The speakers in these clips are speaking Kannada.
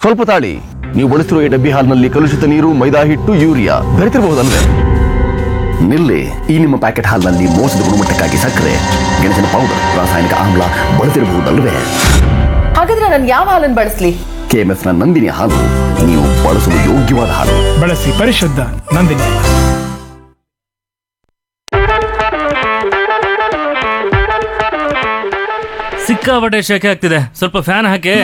ಸ್ವಲ್ಪ ತಾಳಿ ನೀವು ಬಳಸಿರುವ ಈ ಡಬ್ಬಿ ಹಾಲ್ನಲ್ಲಿ ಕಲುಷಿತ ನೀರು ಮೈದಾ ಹಿಟ್ಟು ಯೂರಿಯಾ ಬೆರೆತಿರಬಹುದಲ್ವೇ ನಿಲ್ಲಿ ಈ ನಿಮ್ಮ ಪ್ಯಾಕೆಟ್ ಹಾಲ್ನಲ್ಲಿ ಮೋಸದ ಗುಣಮಟ್ಟಕ್ಕಾಗಿ ಸಕ್ಕರೆ ಗೆಣಸಿನ ಪೌಡರ್ ರಾಸಾಯನಿಕ ಆಮ್ಲ ಬಳಸಿರಬಹುದಲ್ವೇ ಹಾಗಾದ್ರೆ ನಾನು ಯಾವ ಹಾಲನ್ನು ಬಳಸ್ಲಿ ಕೆಎಂಎಫ್ನ ನಂದಿನಿ ಹಾಲು ನೀವು ಬಳಸಲು ಯೋಗ್ಯವಾದ ಹಾಲು ಬಳಸಿ ಪರಿಶುದ್ಧ ನಂದಿನಿ ಸಿಕ್ಕಾಪಟ್ಟೆ ಶೆಕೆ ಆಗ್ತಿದೆ ಸ್ವಲ್ಪ ಫ್ಯಾನ್ ಹಾಕಿ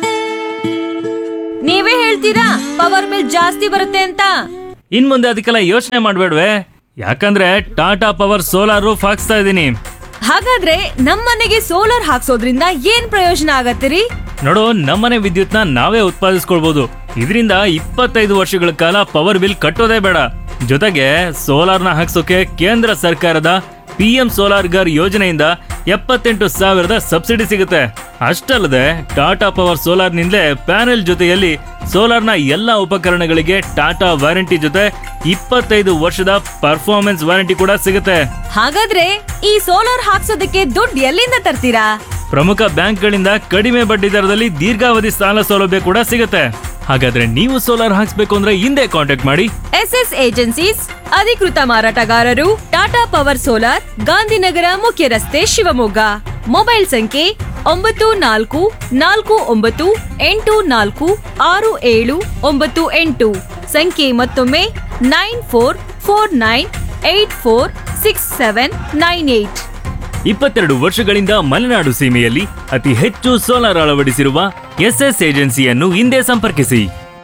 ನೀವೇ ಹೇಳ್ತೀರಾ ಪವರ್ ಬಿಲ್ ಜಾಸ್ತಿ ಬರುತ್ತೆ ಅಂತ ಇನ್ ಮುಂದೆ ಅದಕ್ಕೆಲ್ಲ ಯೋಚನೆ ಮಾಡ್ಬೇಡ್ವೆ ಯಾಕಂದ್ರೆ ಟಾಟಾ ಪವರ್ ಸೋಲಾರ್ ರೂಫ್ ಹಾಕ್ಸ್ತಾ ಇದ್ದೀನಿ ಹಾಗಾದ್ರೆ ನಮ್ಮನೆಗೆ ಸೋಲಾರ್ ಹಾಕ್ಸೋದ್ರಿಂದ ಏನ್ ಪ್ರಯೋಜನ ಆಗತ್ತಿರಿ ನೋಡು ನಮ್ಮನೆ ವಿದ್ಯುತ್ನ ನಾವೇ ಉತ್ಪಾದಿಸ್ಕೊಳ್ಬಹುದು ಇದರಿಂದ ಇಪ್ಪತ್ತೈದು ವರ್ಷಗಳ ಕಾಲ ಪವರ್ ಬಿಲ್ ಕಟ್ಟೋದೇ ಬೇಡ ಜೊತೆಗೆ ಸೋಲಾರ್ನ ಹಾಕ್ಸೋಕೆ ಕೇಂದ್ರ ಸರ್ಕಾರದ ಪಿ ಎಂ ಸೋಲಾರ್ ಗರ್ ಯೋಜನೆಯಿಂದ ಎಪ್ಪತ್ತೆಂಟು ಸಾವಿರದ ಸಬ್ಸಿಡಿ ಸಿಗುತ್ತೆ ಅಷ್ಟಲ್ಲದೆ ಟಾಟಾ ಪವರ್ ಸೋಲಾರ್ನಿಂದಲೇ ಪ್ಯಾನೆಲ್ ಜೊತೆಯಲ್ಲಿ ಸೋಲಾರ್ನ ಎಲ್ಲ ಉಪಕರಣಗಳಿಗೆ ಟಾಟಾ ವಾರಂಟಿ ಜೊತೆ ಇಪ್ಪತ್ತೈದು ವರ್ಷದ ಪರ್ಫಾರ್ಮೆನ್ಸ್ ವಾರಂಟಿ ಕೂಡ ಸಿಗುತ್ತೆ ಹಾಗಾದ್ರೆ ಈ ಸೋಲಾರ್ ಹಾಕ್ಸೋದಕ್ಕೆ ದುಡ್ಡು ಎಲ್ಲಿಂದ ತರ್ತೀರಾ ಪ್ರಮುಖ ಬ್ಯಾಂಕ್ಗಳಿಂದ ಕಡಿಮೆ ಬಡ್ಡಿ ದರದಲ್ಲಿ ದೀರ್ಘಾವಧಿ ಸಾಲ ಸೌಲಭ್ಯ ಕೂಡ ಸಿಗುತ್ತೆ ಹಾಗಾದ್ರೆ ನೀವು ಸೋಲಾರ್ ಹಾಕ್ಸ್ಬೇಕು ಅಂದ್ರೆ ಹಿಂದೆ ಕಾಂಟ್ಯಾಕ್ಟ್ ಮಾಡಿ ಎಸ್ ಎಸ್ ಏಜೆನ್ಸೀಸ್ ಅಧಿಕೃತ ಮಾರಾಟಗಾರರು ಟಾಟಾ ಪವರ್ ಸೋಲಾರ್ ಗಾಂಧಿನಗರ ಮುಖ್ಯ ರಸ್ತೆ ಶಿವಮೊಗ್ಗ ಮೊಬೈಲ್ ಸಂಖ್ಯೆ ಒಂಬತ್ತು ನಾಲ್ಕು ನಾಲ್ಕು ಒಂಬತ್ತು ಎಂಟು ನಾಲ್ಕು ಆರು ಏಳು ಒಂಬತ್ತು ಎಂಟು ಸಂಖ್ಯೆ ಮತ್ತೊಮ್ಮೆ nine four four nine eight four six seven nine eight ಇಪ್ಪತ್ತೆರಡು ವರ್ಷಗಳಿಂದ ಮಲೆನಾಡು ಸೀಮೆಯಲ್ಲಿ ಅತಿ ಹೆಚ್ಚು ಸೋಲಾರ್ ಅಳವಡಿಸಿರುವ ಎಸ್ಎಸ್ ಏಜೆನ್ಸಿಯನ್ನು ಹಿಂದೆ ಸಂಪರ್ಕಿಸಿ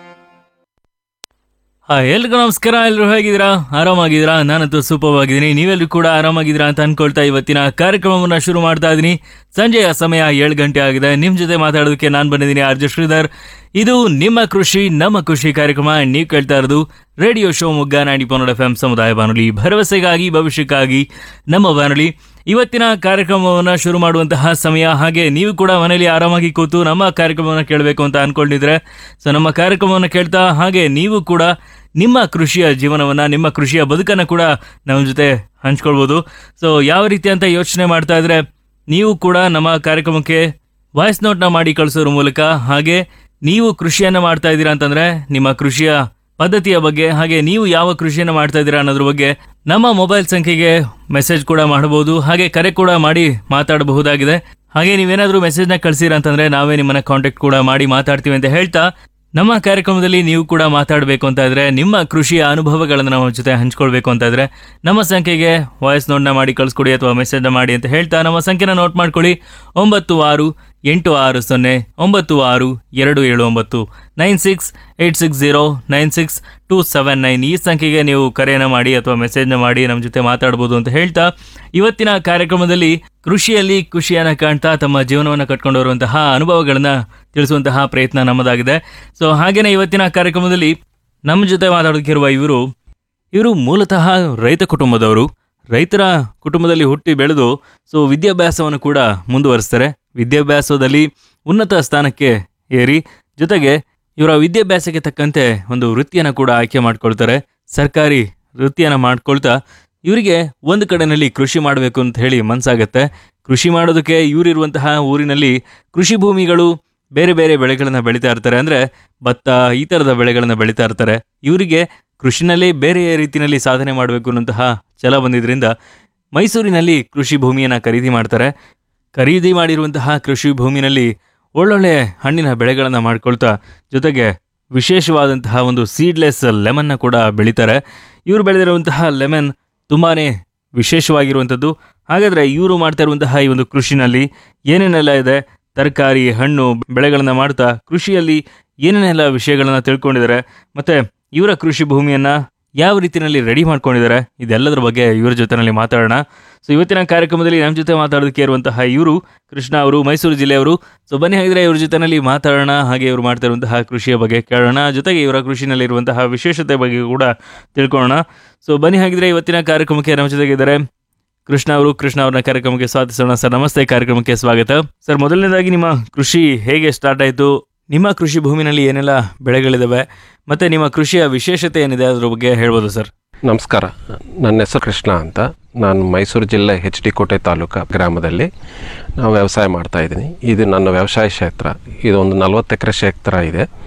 ಹಾಯ್ ಎಲ್ರಿಗೂ ನಮಸ್ಕಾರ ಎಲ್ಲರೂ ಹೇಗಿದ್ದೀರಾ ಆರಾಮಾಗಿದ್ದೀರಾ ನಾನಂತೂ ಸೂಪರ್ ಆಗಿದ್ದೀನಿ ನೀವೆಲ್ಲರೂ ಕೂಡ ಆರಾಮಾಗಿದ್ದೀರಾ ಅಂತ ಅನ್ಕೊಳ್ತಾ ಇವತ್ತಿನ ಕಾರ್ಯಕ್ರಮವನ್ನು ಶುರು ಮಾಡ್ತಾ ಇದ್ದೀನಿ ಸಂಜೆಯ ಸಮಯ ಏಳು ಗಂಟೆ ಆಗಿದೆ ನಿಮ್ಮ ಜೊತೆ ಮಾತಾಡೋದಕ್ಕೆ ನಾನು ಬಂದಿದ್ದೀನಿ ಆರ್ಜೆ ಶ್ರೀಧರ್ ಇದು ನಿಮ್ಮ ಕೃಷಿ ನಮ್ಮ ಖುಷಿ ಕಾರ್ಯಕ್ರಮ ನೀವು ಕೇಳ್ತಾ ಇರೋದು ರೇಡಿಯೋ ಶಿವಮೊಗ್ಗ ನಾಡಿ ಪನ್ನಡ ಎಫ್ ಎಂ ಸಮುದಾಯ ಬಾನುಲಿ ಭರವಸೆಗಾಗಿ ಭವಿಷ್ಯಕ್ಕಾಗಿ ನಮ್ಮ ಬಾನುಲಿ ಇವತ್ತಿನ ಕಾರ್ಯಕ್ರಮವನ್ನು ಶುರು ಮಾಡುವಂತಹ ಸಮಯ ಹಾಗೆ ನೀವು ಕೂಡ ಮನೆಯಲ್ಲಿ ಆರಾಮಾಗಿ ಕೂತು ನಮ್ಮ ಕಾರ್ಯಕ್ರಮವನ್ನು ಕೇಳಬೇಕು ಅಂತ ಅನ್ಕೊಂಡಿದ್ರೆ ಸೊ ನಮ್ಮ ಕಾರ್ಯಕ್ರಮವನ್ನು ಕೇಳ್ತಾ ಹಾಗೆ ನೀವು ಕೂಡ ನಿಮ್ಮ ಕೃಷಿಯ ಜೀವನವನ್ನು ನಿಮ್ಮ ಕೃಷಿಯ ಬದುಕನ್ನು ಕೂಡ ನಮ್ಮ ಜೊತೆ ಹಂಚ್ಕೊಳ್ಬೋದು ಸೊ ಯಾವ ರೀತಿ ಅಂತ ಯೋಚನೆ ಮಾಡ್ತಾ ಇದ್ರೆ ನೀವು ಕೂಡ ನಮ್ಮ ಕಾರ್ಯಕ್ರಮಕ್ಕೆ ವಾಯ್ಸ್ ನೋಟ್ನ ಮಾಡಿ ಕಳಿಸೋದ್ರ ಮೂಲಕ ಹಾಗೆ ನೀವು ಕೃಷಿಯನ್ನು ಮಾಡ್ತಾ ಇದ್ದೀರಾ ಅಂತಂದ್ರೆ ನಿಮ್ಮ ಕೃಷಿಯ ಪದ್ಧತಿಯ ಬಗ್ಗೆ ಹಾಗೆ ನೀವು ಯಾವ ಕೃಷಿಯನ್ನು ಮಾಡ್ತಾ ಇದ್ದೀರಾ ಅನ್ನೋದ್ರ ಬಗ್ಗೆ ನಮ್ಮ ಮೊಬೈಲ್ ಸಂಖ್ಯೆಗೆ ಮೆಸೇಜ್ ಕೂಡ ಮಾಡಬಹುದು ಹಾಗೆ ಕರೆ ಕೂಡ ಮಾಡಿ ಮಾತಾಡಬಹುದಾಗಿದೆ ಹಾಗೆ ನೀವೇನಾದರೂ ಮೆಸೇಜ್ನ ಕಳಿಸಿರ ಅಂತಂದ್ರೆ ನಾವೇ ನಿಮ್ಮನ್ನ ಕಾಂಟ್ಯಾಕ್ಟ್ ಕೂಡ ಮಾಡಿ ಮಾತಾಡ್ತೀವಿ ಅಂತ ಹೇಳ್ತಾ ನಮ್ಮ ಕಾರ್ಯಕ್ರಮದಲ್ಲಿ ನೀವು ಕೂಡ ಮಾತಾಡಬೇಕು ಅಂತ ಇದ್ರೆ ನಿಮ್ಮ ಕೃಷಿಯ ಅನುಭವಗಳನ್ನು ನಮ್ಮ ಜೊತೆ ಹಂಚ್ಕೊಳ್ಬೇಕು ಅಂತ ಇದ್ರೆ ನಮ್ಮ ಸಂಖ್ಯೆಗೆ ವಾಯ್ಸ್ ನೋಟ್ನ ಮಾಡಿ ಕಳಿಸ್ಕೊಡಿ ಅಥವಾ ಮೆಸೇಜ್ನ ಮಾಡಿ ಅಂತ ಹೇಳ್ತಾ ನಮ್ಮ ಸಂಖ್ಯೆನ ನೋಟ್ ಮಾಡ್ಕೊಳ್ಳಿ ಒಂಬತ್ತು ಆರು ಎಂಟು ಆರು ಸೊನ್ನೆ ಒಂಬತ್ತು ಆರು ಎರಡು ಏಳು ಒಂಬತ್ತು nine six eight six zero nine six two seven nine ಈ ಸಂಖ್ಯೆಗೆ ನೀವು ಕರೆಯನ್ನು ಮಾಡಿ ಅಥವಾ ಮೆಸೇಜ್ನ ಮಾಡಿ ನಮ್ಮ ಜೊತೆ ಮಾತಾಡ್ಬೋದು ಅಂತ ಹೇಳ್ತಾ ಇವತ್ತಿನ ಕಾರ್ಯಕ್ರಮದಲ್ಲಿ ಕೃಷಿಯಲ್ಲಿ ಖುಷಿಯನ್ನು ಕಾಣ್ತಾ ತಮ್ಮ ಜೀವನವನ್ನು ಕಟ್ಕೊಂಡು ಬರುವಂತಹ ಅನುಭವಗಳನ್ನು ತಿಳಿಸುವಂತಹ ಪ್ರಯತ್ನ ನಮ್ಮದಾಗಿದೆ ಸೊ ಹಾಗೇನೆ ಇವತ್ತಿನ ಕಾರ್ಯಕ್ರಮದಲ್ಲಿ ನಮ್ಮ ಜೊತೆ ಮಾತಾಡೋದಕ್ಕಿರುವ ಇವರು ಇವರು ಮೂಲತಃ ರೈತ ಕುಟುಂಬದವರು ರೈತರ ಕುಟುಂಬದಲ್ಲಿ ಹುಟ್ಟಿ ಬೆಳೆದು ಸೊ ವಿದ್ಯಾಭ್ಯಾಸವನ್ನು ಕೂಡ ಮುಂದುವರಿಸ್ತಾರೆ ವಿದ್ಯಾಭ್ಯಾಸದಲ್ಲಿ ಉನ್ನತ ಸ್ಥಾನಕ್ಕೆ ಏರಿ ಜೊತೆಗೆ ಇವರ ವಿದ್ಯಾಭ್ಯಾಸಕ್ಕೆ ತಕ್ಕಂತೆ ಒಂದು ವೃತ್ತಿಯನ್ನು ಕೂಡ ಆಯ್ಕೆ ಮಾಡ್ಕೊಳ್ತಾರೆ ಸರ್ಕಾರಿ ವೃತ್ತಿಯನ್ನು ಮಾಡ್ಕೊಳ್ತಾ ಇವರಿಗೆ ಒಂದು ಕಡೆನಲ್ಲಿ ಕೃಷಿ ಮಾಡಬೇಕು ಅಂತ ಹೇಳಿ ಮನಸ್ಸಾಗತ್ತೆ ಕೃಷಿ ಮಾಡೋದಕ್ಕೆ ಇವರಿರುವಂತಹ ಊರಿನಲ್ಲಿ ಕೃಷಿ ಭೂಮಿಗಳು ಬೇರೆ ಬೇರೆ ಬೆಳೆಗಳನ್ನ ಬೆಳೀತಾ ಇರ್ತಾರೆ ಅಂದ್ರೆ ಭತ್ತ ಈ ಥರದ ಬೆಳೆಗಳನ್ನ ಬೆಳೀತಾ ಇರ್ತಾರೆ ಇವರಿಗೆ ಕೃಷಿನಲ್ಲಿ ಬೇರೆ ರೀತಿಯಲ್ಲಿ ಸಾಧನೆ ಮಾಡಬೇಕು ಅನ್ನೋಂತಹ ಛಲ ಬಂದಿದ್ರಿಂದ ಮೈಸೂರಿನಲ್ಲಿ ಕೃಷಿ ಭೂಮಿಯನ್ನು ಖರೀದಿ ಮಾಡ್ತಾರೆ ಖರೀದಿ ಮಾಡಿರುವಂತಹ ಕೃಷಿ ಭೂಮಿನಲ್ಲಿ ಒಳ್ಳೊಳ್ಳೆ ಹಣ್ಣಿನ ಬೆಳೆಗಳನ್ನು ಮಾಡ್ಕೊಳ್ತಾ ಜೊತೆಗೆ ವಿಶೇಷವಾದಂತಹ ಒಂದು ಸೀಡ್ಲೆಸ್ ಲೆಮನ್ನ ಕೂಡ ಬೆಳೀತಾರೆ ಇವರು ಬೆಳೆದಿರುವಂತಹ ಲೆಮನ್ ತುಂಬಾ ವಿಶೇಷವಾಗಿರುವಂಥದ್ದು ಹಾಗಾದರೆ ಇವರು ಮಾಡ್ತಾ ಇರುವಂತಹ ಈ ಒಂದು ಕೃಷಿನಲ್ಲಿ ಏನೇನೆಲ್ಲ ಇದೆ ತರಕಾರಿ ಹಣ್ಣು ಬೆಳೆಗಳನ್ನು ಮಾಡ್ತಾ ಕೃಷಿಯಲ್ಲಿ ಏನೇನೆಲ್ಲ ವಿಷಯಗಳನ್ನು ತಿಳ್ಕೊಂಡಿದ್ದಾರೆ ಮತ್ತು ಇವರ ಕೃಷಿ ಭೂಮಿಯನ್ನು ಯಾವ ರೀತಿಯಲ್ಲಿ ರೆಡಿ ಮಾಡ್ಕೊಂಡಿದ್ದಾರೆ ಇದೆಲ್ಲದರ ಬಗ್ಗೆ ಇವರ ಜೊತೆನಲ್ಲಿ ಮಾತಾಡೋಣ ಸೊ ಇವತ್ತಿನ ಕಾರ್ಯಕ್ರಮದಲ್ಲಿ ನಮ್ಮ ಜೊತೆ ಮಾತಾಡೋದಕ್ಕೆ ಇರುವಂತಹ ಇವರು ಕೃಷ್ಣ ಅವರು ಮೈಸೂರು ಜಿಲ್ಲೆಯವರು ಸೊ ಬನ್ನಿ ಹಾಗಿದ್ರೆ ಇವ್ರ ಜೊತೆನಲ್ಲಿ ಮಾತಾಡೋಣ ಹಾಗೆ ಇವರು ಮಾಡ್ತಾ ಇರುವಂತಹ ಕೃಷಿಯ ಬಗ್ಗೆ ಕೇಳೋಣ ಜೊತೆಗೆ ಇವರ ಕೃಷಿನಲ್ಲಿ ಇರುವಂತಹ ವಿಶೇಷತೆ ಬಗ್ಗೆ ಕೂಡ ತಿಳ್ಕೊಳ್ಳೋಣ ಸೊ ಬನ್ನಿ ಹಾಗಿದ್ರೆ ಇವತ್ತಿನ ಕಾರ್ಯಕ್ರಮಕ್ಕೆ ನಮ್ಮ ಜೊತೆಗಿದ್ದಾರೆ ಕೃಷ್ಣ ಅವರು ಕೃಷ್ಣ ಅವ್ರನ್ನ ಕಾರ್ಯಕ್ರಮಕ್ಕೆ ಸ್ವಾಗತಿಸೋಣ ಸರ್ ನಮಸ್ತೆ ಕಾರ್ಯಕ್ರಮಕ್ಕೆ ಸ್ವಾಗತ ಸರ್ ಮೊದಲನೇದಾಗಿ ನಿಮ್ಮ ಕೃಷಿ ಹೇಗೆ ಸ್ಟಾರ್ಟ್ ಆಯಿತು ನಿಮ್ಮ ಕೃಷಿ ಭೂಮಿನಲ್ಲಿ ಏನೆಲ್ಲ ಬೆಳೆಗಳಿದಾವೆ ಮತ್ತೆ ನಿಮ್ಮ ಕೃಷಿಯ ವಿಶೇಷತೆ ಏನಿದೆ ಅದ್ರ ಬಗ್ಗೆ ಹೇಳ್ಬೋದು ಸರ್ ನಮಸ್ಕಾರ ನನ್ನ ಹೆಸರು ಕೃಷ್ಣ ಅಂತ ನಾನು ಮೈಸೂರು ಜಿಲ್ಲೆ ಹೆಚ್ ಡಿ ಕೋಟೆ ತಾಲೂಕು ಗ್ರಾಮದಲ್ಲಿ ನಾವು ವ್ಯವಸಾಯ ಮಾಡ್ತಾ ಇದ್ದೀನಿ ಇದು ನನ್ನ ವ್ಯವಸಾಯ ಕ್ಷೇತ್ರ ಇದು ಒಂದು ನಲವತ್ತು ಎಕರೆ ಕ್ಷೇತ್ರ ಇದೆ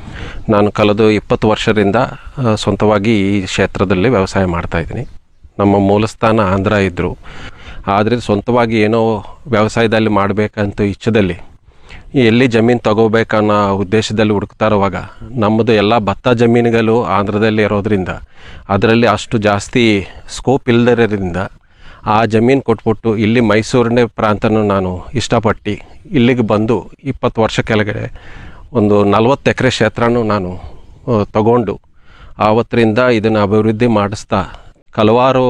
ನಾನು ಕಳೆದ ಇಪ್ಪತ್ತು ವರ್ಷದಿಂದ ಆ, ಸ್ವಂತವಾಗಿ ಈ ಕ್ಷೇತ್ರದಲ್ಲಿ ವ್ಯವಸಾಯ ಮಾಡ್ತಾಯಿದ್ದೀನಿ ನಮ್ಮ ಮೂಲಸ್ಥಾನ ಆಂಧ್ರ ಇದ್ದರು ಆದರೆ ಸ್ವಂತವಾಗಿ ಏನೋ ವ್ಯವಸಾಯದಲ್ಲಿ ಮಾಡಬೇಕಂತ ಇಚ್ಛದಲ್ಲಿ ಎಲ್ಲಿ ಜಮೀನು ತಗೋಬೇಕನ್ನೋ ಉದ್ದೇಶದಲ್ಲಿ ಹುಡುಕ್ತಾ ಇರುವಾಗ ನಮ್ಮದು ಎಲ್ಲ ಭತ್ತ ಜಮೀನುಗಳು ಆಂಧ್ರದಲ್ಲಿ ಇರೋದ್ರಿಂದ ಅದರಲ್ಲಿ ಅಷ್ಟು ಜಾಸ್ತಿ ಸ್ಕೋಪ್ ಇಲ್ಲದಿರೋದ್ರಿಂದ ಆ ಜಮೀನು ಕೊಟ್ಬಿಟ್ಟು ಇಲ್ಲಿ ಮೈಸೂರನೇ ಪ್ರಾಂತನೂ ನಾನು ಇಷ್ಟಪಟ್ಟು ಇಲ್ಲಿಗೆ ಬಂದು ಇಪ್ಪತ್ತು ವರ್ಷ ಕೆಳಗಡೆ ಒಂದು ನಲ್ವತ್ತು ಎಕರೆ ಕ್ಷೇತ್ರನೂ ನಾನು ಆ, ತಗೊಂಡು ಆವತ್ತರಿಂದ ಇದನ್ನು ಅಭಿವೃದ್ಧಿ ಮಾಡಿಸ್ತಾ ಹಲವಾರು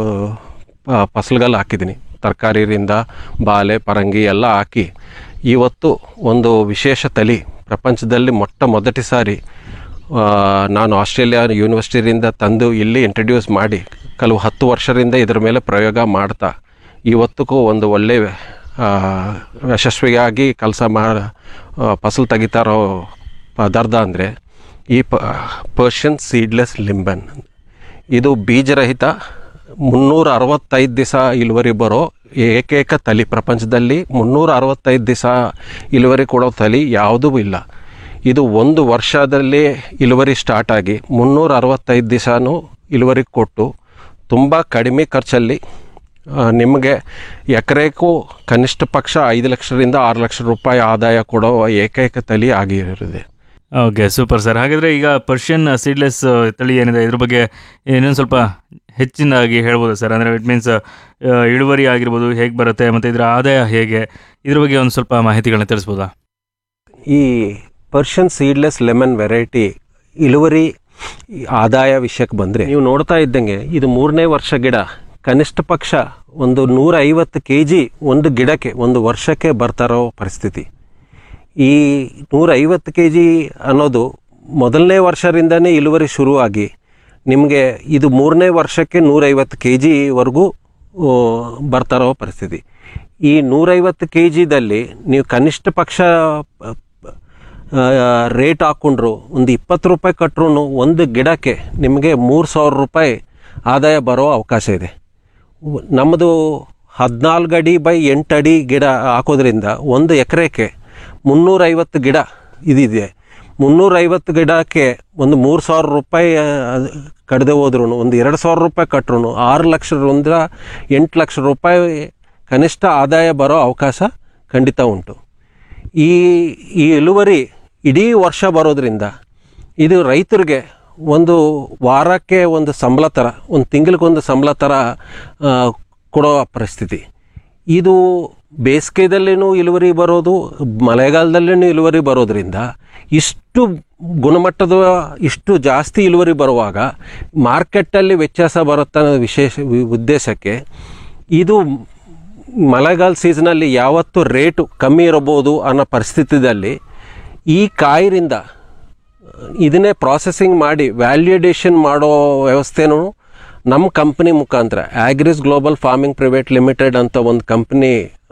ಪ- ಫಸಲುಗಳು ಹಾಕಿದ್ದೀನಿ ತರಕಾರಿಯಿಂದ ಬಾಳೆ ಪರಂಗಿ ಎಲ್ಲ ಹಾಕಿ ಇವತ್ತು ಒಂದು ವಿಶೇಷ ತಳಿ ಪ್ರಪಂಚದಲ್ಲಿ ಮೊಟ್ಟ ಮೊದಟಿ ಸಾರಿ ಆ, ನಾನು ಆಸ್ಟ್ರೇಲಿಯಾ ಯೂನಿವರ್ಸಿಟಿಯಿಂದ ತಂದು ಇಲ್ಲಿ ಇಂಟ್ರಡ್ಯೂಸ್ ಮಾಡಿ ಕೆಲವು ಹತ್ತು ವರ್ಷದಿಂದ ಇದರ ಮೇಲೆ ಪ್ರಯೋಗ ಮಾಡ್ತಾ ಇವತ್ತಿಗೂ ಒಂದು ಒಳ್ಳೆಯ ಆ, ಯಶಸ್ವಿಯಾಗಿ ಕೆಲಸ ಮಾ ಆ, ಫಸಲು ತೆಗಿತಾ ಇರೋ ಪದಾರ್ಥ ಅಂದರೆ ಈ ಪ ಪರ್ಷಿಯನ್ ಸೀಡ್ಲೆಸ್ ಲಿಂಬನ್ ಇದು ಬೀಜರಹಿತ ಮುನ್ನೂರ ಅರವತ್ತೈದು ದಿವಸ ಇಳುವರಿ ಬರೋ ಏಕೈಕ ತಳಿ ಪ್ರಪಂಚದಲ್ಲಿ ಮುನ್ನೂರ ಅರವತ್ತೈದು ದಿವಸ ಇಳುವರಿ ಕೊಡೋ ತಳಿ ಯಾವುದೂ ಇಲ್ಲ ಇದು ಒಂದು ವರ್ಷದಲ್ಲಿ ಇಳುವರಿ ಸ್ಟಾರ್ಟ್ ಆಗಿ ಮುನ್ನೂರ ಅರವತ್ತೈದು ದಿವಸನೂ ಇಳುವರಿ ಕೊಟ್ಟು ತುಂಬ ಕಡಿಮೆ ಖರ್ಚಲ್ಲಿ ಆ, ನಿಮಗೆ ಎಕರೆಗೂ ಕನಿಷ್ಠ ಪಕ್ಷ ಐದು ಲಕ್ಷದಿಂದ ಆರು ಲಕ್ಷ ರೂಪಾಯಿ ಆದಾಯ ಕೊಡೋ ಏಕೈಕ ತಳಿ ಆಗಿರುತ್ತೆ ಓಕೆ ಸೂಪರ್ ಸರ್ ಹಾಗಾದರೆ ಈಗ ಪರ್ಷಿಯನ್ ಸೀಡ್ಲೆಸ್ ತಳಿ ಏನಿದೆ ಇದ್ರ ಬಗ್ಗೆ ಇನ್ನೊಂದು ಸ್ವಲ್ಪ ಹೆಚ್ಚಿನದಾಗಿ ಹೇಳ್ಬೋದು ಸರ್ ಅಂದರೆ ಇಟ್ ಮೀನ್ಸ್ ಇಳುವರಿ ಆಗಿರ್ಬೋದು ಹೇಗೆ ಬರುತ್ತೆ ಮತ್ತು ಇದರ ಆದಾಯ ಹೇಗೆ ಇದ್ರ ಬಗ್ಗೆ ಒಂದು ಸ್ವಲ್ಪ ಮಾಹಿತಿಗಳನ್ನ ತಿಳಿಸ್ಬೋದಾ ಈ ಪರ್ಷಿಯನ್ ಸೀಡ್ಲೆಸ್ ಲೆಮನ್ ವೆರೈಟಿ ಇಳುವರಿ ಈ ಆದಾಯ ವಿಷಯಕ್ಕೆ ಬಂದರೆ ನೀವು ನೋಡ್ತಾ ಇದ್ದಂಗೆ ಇದು ಮೂರನೇ ವರ್ಷ ಗಿಡ ಕನಿಷ್ಠ ಪಕ್ಷ ಒಂದು ನೂರ ಐವತ್ತು ಕೆ ಜಿ ಒಂದು ಗಿಡಕ್ಕೆ ಒಂದು ವರ್ಷಕ್ಕೆ ಬರ್ತಾರೋ ಪರಿಸ್ಥಿತಿ ಈ ನೂರ ಐವತ್ತು ಕೆ ಜಿ ಅನ್ನೋದು ಮೊದಲನೇ ವರ್ಷದಿಂದನೇ ಇಳುವರಿ ಶುರುವಾಗಿ ನಿಮಗೆ ಇದು ಮೂರನೇ ವರ್ಷಕ್ಕೆ ನೂರೈವತ್ತು ಕೆ ಜಿವರೆಗೂ ಬರ್ತಾರೋ ಪರಿಸ್ಥಿತಿ ಈ ನೂರೈವತ್ತು ಕೆ ಜಿದಲ್ಲಿ ನೀವು ಕನಿಷ್ಠ ಪಕ್ಷ ರೇಟ್ ಹಾಕ್ಕೊಂಡ್ರು ಒಂದು ಇಪ್ಪತ್ತು ರೂಪಾಯಿ ಕಟ್ರು ಒಂದು ಗಿಡಕ್ಕೆ ನಿಮಗೆ ಮೂರು ಸಾವಿರ ರೂಪಾಯಿ ಆದಾಯ ಬರೋ ಅವಕಾಶ ಇದೆ ಉ- ನಮ್ಮದು ಹದಿನಾಲ್ಕು ಅಡಿ ಬೈ ಎಂಟು ಅಡಿ ಗಿಡ ಹಾಕೋದ್ರಿಂದ ಒಂದು ಎಕರೆಗೆ ಮುನ್ನೂರೈವತ್ತು ಗಿಡ ಇದಿದೆ ಮುನ್ನೂರೈವತ್ತು ಗಿಡಕ್ಕೆ ಒಂದು ಮೂರು ಸಾವಿರ ರೂಪಾಯಿ ಕಡ್ದೆ ಹೋದ್ರೂ ಒಂದು ಎರಡು ಸಾವಿರ ರೂಪಾಯಿ ಕಟ್ರು ಆರು ಲಕ್ಷದಿಂದ ಎಂಟು ಲಕ್ಷ ರೂಪಾಯಿ ಕನಿಷ್ಠ ಆದಾಯ ಬರೋ ಅವಕಾಶ ಖಂಡಿತ ಉಂಟು ಈ ಈ ಇಳುವರಿ ಇಡೀ ವರ್ಷ ಬರೋದ್ರಿಂದ ಇದು ರೈತರಿಗೆ ಒಂದು ವಾರಕ್ಕೆ ಒಂದು ಸಂಬಳ ಥರ ಒಂದು ತಿಂಗಳಿಗೊಂದು ಸಂಬಳ ಥರ ಆ, ಕೊಡೋ ಪರಿಸ್ಥಿತಿ ಇದು ಬೇಸಿಗೆದಲ್ಲಿನೂ ಇಳುವರಿ ಬರೋದು ಮಳೆಗಾಲದಲ್ಲಿನೂ ಇಳುವರಿ ಬರೋದ್ರಿಂದ ಇಷ್ಟು ಗುಣಮಟ್ಟದ ಇಷ್ಟು ಜಾಸ್ತಿ ಇಳುವರಿ ಬರುವಾಗ ಮಾರ್ಕೆಟಲ್ಲಿ ವ್ಯತ್ಯಾಸ ಬರುತ್ತೆ ಅನ್ನೋ ವಿಶೇಷ ವಿ- ಉದ್ದೇಶಕ್ಕೆ ಇದು ಮಳೆಗಾಲ ಸೀಸನಲ್ಲಿ ಯಾವತ್ತು ರೇಟು ಕಮ್ಮಿ ಇರಬಹುದು ಅನ್ನೋ ಪರಿಸ್ಥಿತಿಯಲ್ಲಿ ಈ ಕಾಯಿರಿಂದ ಇದನ್ನೇ ಪ್ರಾಸೆಸಿಂಗ್ ಮಾಡಿ ವ್ಯಾಲ್ಯೂಡೇಷನ್ ಮಾಡೋ ವ್ಯವಸ್ಥೆನೂ ನಮ್ಮ ಕಂಪ್ನಿ ಮುಖಾಂತರ Agris global farming private limited ಅಂತ ಒಂದು ಕಂಪ್ನಿ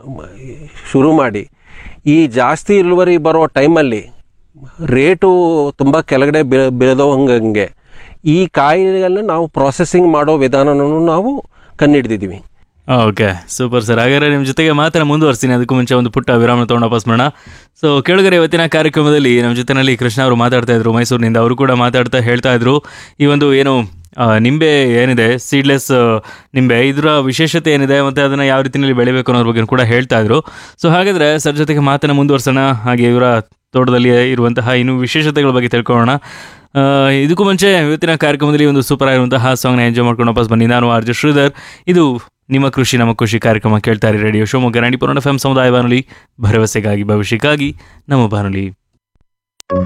ಶುರು ಮಾಡಿ ಈ ಜಾಸ್ತಿ ಇಳುವರಿ ಬರೋ ಟೈಮಲ್ಲಿ ರೇಟು ತುಂಬ ಕೆಳಗಡೆ ಬೀಳ ಬೀಳದೋ ಹಂಗೆ ಈ ಕಾಯಿಗಳನ್ನು ನಾವು ಪ್ರಾಸೆಸಿಂಗ್ ಮಾಡೋ ವಿಧಾನನೂ ನಾವು ಕಂಡುಹಿಡ್ದಿದ್ದೀವಿ ಓಕೆ ಸೂಪರ್ ಸರ್ ಹಾಗಾದ್ರೆ ನಿಮ್ಮ ಜೊತೆಗೆ ಮಾತನ್ನ ಮುಂದುವರಿಸ್ತೀನಿ ಅದಕ್ಕೂ ಮುಂಚೆ ಒಂದು ಪುಟ್ಟ ವಿರಾಮ ತೊಗೊಂಡು ವಾಪಸ್ ಮಾಡೋಣ ಸೊ ಕೆಳಗರೆ ಇವತ್ತಿನ ಕಾರ್ಯಕ್ರಮದಲ್ಲಿ ನಮ್ಮ ಜೊತೆನಲ್ಲಿ ಕೃಷ್ಣ ಅವರು ಮಾತಾಡ್ತಾ ಇದ್ರು ಮೈಸೂರಿನಿಂದ ಅವರು ಕೂಡ ಮಾತಾಡ್ತಾ ಹೇಳ್ತಾ ಇದ್ರು ಈ ಒಂದು ಏನು ಆ, ನಿಂಬೆ ಏನಿದೆ ಸೀಡ್ಲೆಸ್ ನಿಂಬೆ ಇದರ ವಿಶೇಷತೆ ಏನಿದೆ ಮತ್ತು ಅದನ್ನು ಯಾವ ರೀತಿಯಲ್ಲಿ ಬೆಳಿಬೇಕು ಅನ್ನೋದ್ರ ಬಗ್ಗೆ ಕೂಡ ಹೇಳ್ತಾ ಇದ್ರು ಸೊ ಹಾಗಾದರೆ ಸರ್ ಜೊತೆಗೆ ಮಾತನ್ನು ಮುಂದುವರ್ಸೋಣ ಹಾಗೆ ಇವರ ತೋಟದಲ್ಲಿ ಇರುವಂತಹ ಇನ್ನು ವಿಶೇಷತೆಗಳ ಬಗ್ಗೆ ತಿಳ್ಕೊಳ್ಳೋಣ ಆ, ಇದಕ್ಕೂ ಮುಂಚೆ ಇವತ್ತಿನ ಕಾರ್ಯಕ್ರಮದಲ್ಲಿ ಒಂದು ಸೂಪರ್ ಆಗಿರುವಂತಹ ಸಾಂಗ್ನ ಎಂಜಾಯ್ ಮಾಡ್ಕೊಂಡು ವಾಪಸ್ ಬನ್ನಿ ನಾನು ಆರ್ಜು ಶ್ರೀಧರ್ ಇದು ನಿಮ್ಮ ಕೃಷಿ ನಮ್ಮ ಖುಷಿ ಕಾರ್ಯಕ್ರಮ ಕೇಳ್ತಾರೆ ರೇಡಿಯೋ ಶಿವಮೊಗ್ಗ ನಾಡಿ ಪುರಾಣ ಎಫ್ ಸಮುದಾಯ ಬಾನುಲಿ ಭರವಸೆಗಾಗಿ ಭವಿಷ್ಯಕ್ಕಾಗಿ ನಮ್ಮ ಬಾನುಲಿ